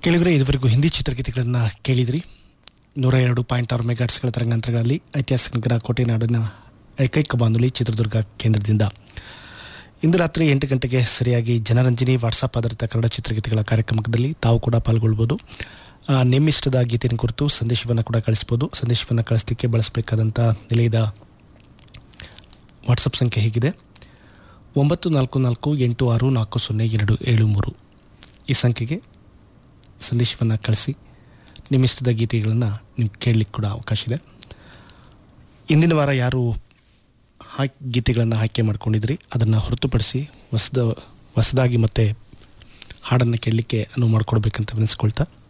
ಕೇಳಿದರೆ ಇದುವರೆಗೂ ಹಿಂದಿ ಚಿತ್ರಗೀತೆಗಳನ್ನು ಕೇಳಿದ್ರಿ ನೂರ ಎರಡು ಪಾಯಿಂಟ್ ಆರು ಮೆಗಾಟ್ಸ್ಗಳ ತರಂಗಾಂತರಗಳಲ್ಲಿ ಐತಿಹಾಸಿಕ ನಗರ ಕೋಟೆನಾಡಿನ ಏಕೈಕ ಬಾನುಲಿ ಚಿತ್ರದುರ್ಗ ಕೇಂದ್ರದಿಂದ ಇಂದು ರಾತ್ರಿ ಎಂಟು ಗಂಟೆಗೆ ಸರಿಯಾಗಿ ಜನರಂಜನಿ ವಾಟ್ಸಪ್ ಆಧಾರಿತ ಕನ್ನಡ ಚಿತ್ರಗೀತೆಗಳ ಕಾರ್ಯಕ್ರಮದಲ್ಲಿ ತಾವು ಕೂಡ ಪಾಲ್ಗೊಳ್ಬೋದು ಆ, ನಿಮ್ಮಿಷ್ಟದ ಗೀತೆಯ ಕುರಿತು ಸಂದೇಶವನ್ನು ಕೂಡ ಕಳಿಸ್ಬೋದು ಸಂದೇಶವನ್ನು ಕಳಿಸ್ಲಿಕ್ಕೆ ಬಳಸಬೇಕಾದಂಥ ನಿಲಯದ ವಾಟ್ಸಪ್ ಸಂಖ್ಯೆ ಹೀಗಿದೆ ಒಂಬತ್ತು ನಾಲ್ಕು ನಾಲ್ಕು ಎಂಟು ಆರು ನಾಲ್ಕು ಸೊನ್ನೆ ಎರಡು ಏಳು ಮೂರು ಈ ಸಂಖ್ಯೆಗೆ ಸಂದೇಶವನ್ನು ಕಳಿಸಿ ನಿಮ್ಮಿಷ್ಟದ ಗೀತೆಗಳನ್ನು ನೀವು ಕೇಳಲಿಕ್ಕೆ ಕೂಡ ಅವಕಾಶ ಇದೆ ಇಂದಿನ ವಾರ ಯಾರು ಹಾಕಿ ಗೀತೆಗಳನ್ನು ಆಯ್ಕೆ ಮಾಡ್ಕೊಂಡಿದ್ರಿ ಅದನ್ನು ಹೊರತುಪಡಿಸಿ ಹೊಸದ ಹೊಸದಾಗಿ ಮತ್ತೆ ಹಾಡನ್ನು ಕೇಳಲಿಕ್ಕೆ ಅನುವು ಮಾಡಿಕೊಡ್ಬೇಕಂತ ವಿನಿಸ್ಕೊಳ್ತಾ